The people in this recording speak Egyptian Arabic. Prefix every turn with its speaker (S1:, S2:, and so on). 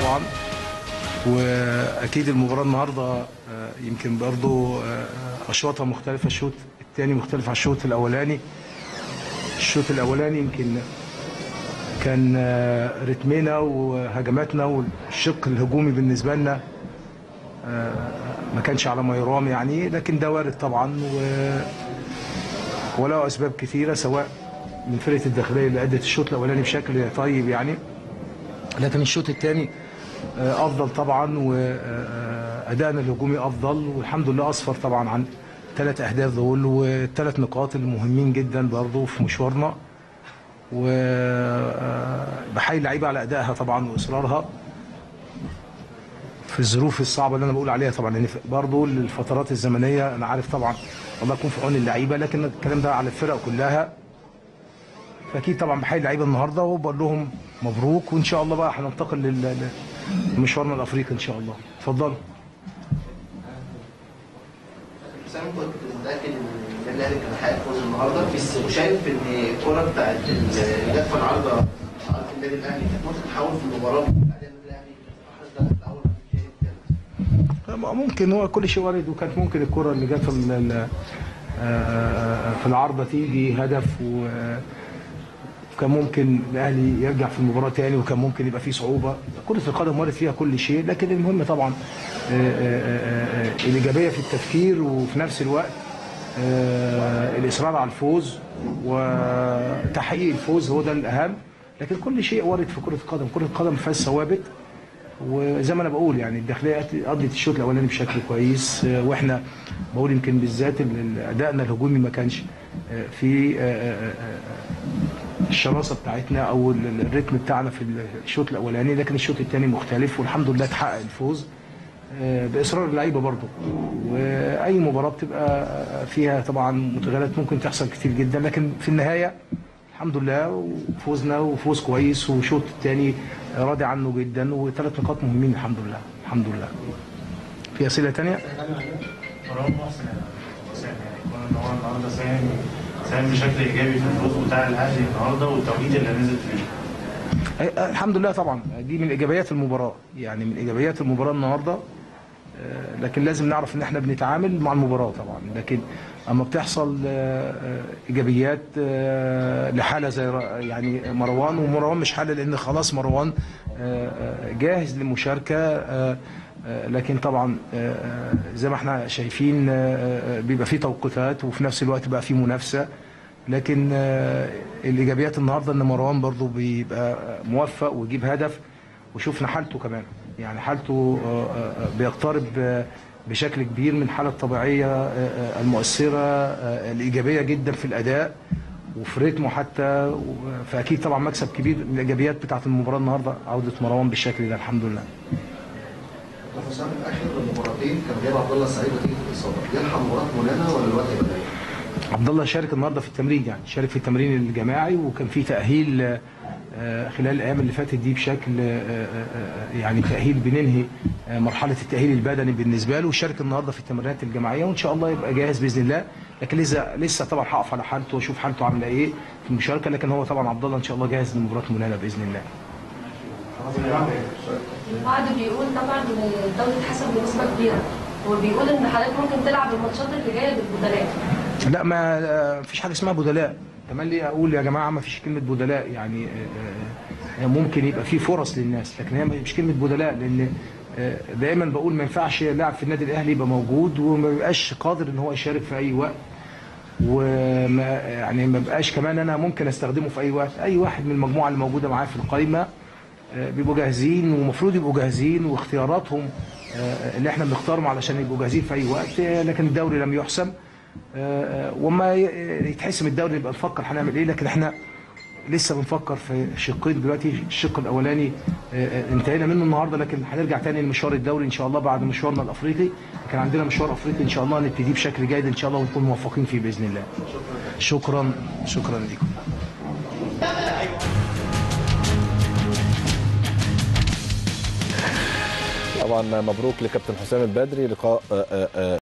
S1: طبعا واكيد المباراه النهارده آه، يمكن برضو آه، اشواطها مختلفه الشوط الثاني مختلف عن الشوط الاولاني الشوط الاولاني يمكن كان آه، رتمنا وهجماتنا والشق الهجومي بالنسبه لنا آه، ما كانش على ما يرام يعني لكن ده وارد طبعا و وله اسباب كثيره سواء من فرقه الداخليه اللي ادت الشوط الاولاني بشكل طيب يعني لكن الشوط الثاني افضل طبعا وادائنا الهجومي افضل والحمد لله اصفر طبعا عن ثلاث اهداف دول والثلاث نقاط المهمين جدا برضه في مشوارنا وبحيي اللعيبه على ادائها طبعا واصرارها في الظروف الصعبه اللي انا بقول عليها طبعا لان برضه الفترات الزمنيه انا عارف طبعا الله يكون في عون اللعيبه لكن الكلام ده على الفرق كلها فاكيد طبعا بحيي اللعيبه النهارده وبقول لهم مبروك وان شاء الله بقى هننتقل لل- لمشوارنا الافريقي ان شاء الله اتفضلوا
S2: بس انا كنت متاكد ان النادي الاهلي كان هيحقق فوز النهارده بس وشايف ان الكوره بتاعت اللي جت في العارضه عارضه النادي الاهلي كانت ممكن تحول في المباراه بعدين النادي الاهلي احرز ده في الاول في الشوط الثالث
S1: ممكن هو كل شيء وارد وكانت ممكن الكره اللي جت في ال- ال- آه، في العارضه تيجي هدف و- وكان ممكن الاهلي يرجع في المباراه تاني وكان ممكن يبقى فيه صعوبه كره القدم وارد فيها كل شيء لكن المهم طبعا آه، آه، آه، آه، الايجابيه في التفكير وفي نفس الوقت آه، الاصرار على الفوز وتحقيق الفوز هو ده الاهم لكن كل شيء وارد في كره القدم كره القدم ما فيهاش ثوابت وزي ما انا بقول يعني الداخليه قضت الشوط الاولاني بشكل كويس آه، واحنا بقول يمكن بالذات ال- ال- ادائنا الهجومي ما كانش آه، في آه، آه، آه، الشراسه بتاعتنا او ال- ال- الريتم بتاعنا في الشوط الاولاني لكن الشوط الثاني مختلف والحمد لله اتحقق الفوز آه، باصرار اللعيبه برضه واي مباراه بتبقى فيها طبعا متغيرات ممكن تحصل كتير جدا لكن في النهايه الحمد لله وفوزنا وفوز كويس وشوط الثاني راضي عنه جدا وثلاث نقاط مهمين الحمد لله الحمد لله في اسئله ثانيه
S3: مروان محسن حسام يعني يكون ان هو النهارده ساهم ساهم بشكل ايجابي في الفوز بتاع الاهلي النهارده والتوقيت اللي نزل فيه.
S1: أي- الحمد لله طبعا دي من ايجابيات المباراه يعني من ايجابيات المباراه النهارده آه، لكن لازم نعرف ان احنا بنتعامل مع المباراه طبعا لكن اما بتحصل آه، آه، ايجابيات آه، لحاله زي ر- يعني مروان ومروان مش حاله لان خلاص مروان آه، آه، جاهز للمشاركه آه، آه، لكن طبعا آه، آه، زي ما احنا شايفين آه، آه، بيبقى في توقيتات وفي نفس الوقت بقى في منافسه لكن آه، الايجابيات النهارده ان مروان برضو بيبقى موفق ويجيب هدف وشفنا حالته كمان يعني حالته آه، آه، بيقترب آه، بشكل كبير من الحاله الطبيعيه آه، آه، المؤثره آه، الايجابيه جدا في الاداء وفي رتمه حتى و- فاكيد طبعا مكسب كبير من الايجابيات بتاعت المباراه النهارده عوده مروان بالشكل ده الحمد لله
S4: حسام اخر المباراتين كان جايب عبد الله السعيد نتيجه الاصابه يلحق مباراه مولانا ولا الوقت هيبقى ضيق؟
S1: عبد الله شارك النهارده في التمرين يعني شارك في التمرين الجماعي وكان في تاهيل آه، آه، خلال الايام اللي فاتت دي بشكل آه، آه، آه، يعني تاهيل بننهي آه، مرحله التاهيل البدني بالنسبه له وشارك النهارده في التمرينات الجماعيه وان شاء الله يبقى جاهز باذن الله لكن لسه لسه طبعا هقف على حالته واشوف حالته عامله ايه في المشاركه لكن هو طبعا عبد الله ان شاء الله جاهز لمباراه مولانا باذن الله
S5: البعض بيقول طبعا ان الدوري اتحسب بنسبه كبيره وبيقول ان حضرتك ممكن تلعب الماتشات اللي جايه بالبدلاء
S1: لا ما آه، فيش حاجه اسمها بدلاء كمان ليه اقول يا جماعه ما فيش كلمه بدلاء يعني آه، آه، ممكن يبقى في فرص للناس لكن هي مش كلمه بدلاء لان آه، دايما بقول ما ينفعش لاعب في النادي الاهلي يبقى موجود وما يبقاش قادر ان هو يشارك في اي وقت وما يعني ما بقاش كمان انا ممكن استخدمه في اي وقت اي واحد من المجموعه اللي موجوده معايا في القائمه آه، بيبقوا جاهزين ومفروض يبقوا جاهزين واختياراتهم آه، اللي احنا بنختارهم علشان يبقوا جاهزين في اي وقت آه، لكن الدوري لم يحسم آه، آه، وما ي- يتحسم الدوري نبقى نفكر هنعمل ايه لكن احنا لسه بنفكر في شقين دلوقتي الشق الاولاني آه، آه، انتهينا منه النهارده لكن هنرجع تاني لمشوار الدوري ان شاء الله بعد مشوارنا الافريقي كان عندنا مشوار افريقي ان شاء الله نبتدي بشكل جيد ان شاء الله ونكون موفقين فيه باذن الله شكرا شكرا لكم
S6: طبعا مبروك لكابتن حسام البدري لقاء آه، آه، آه،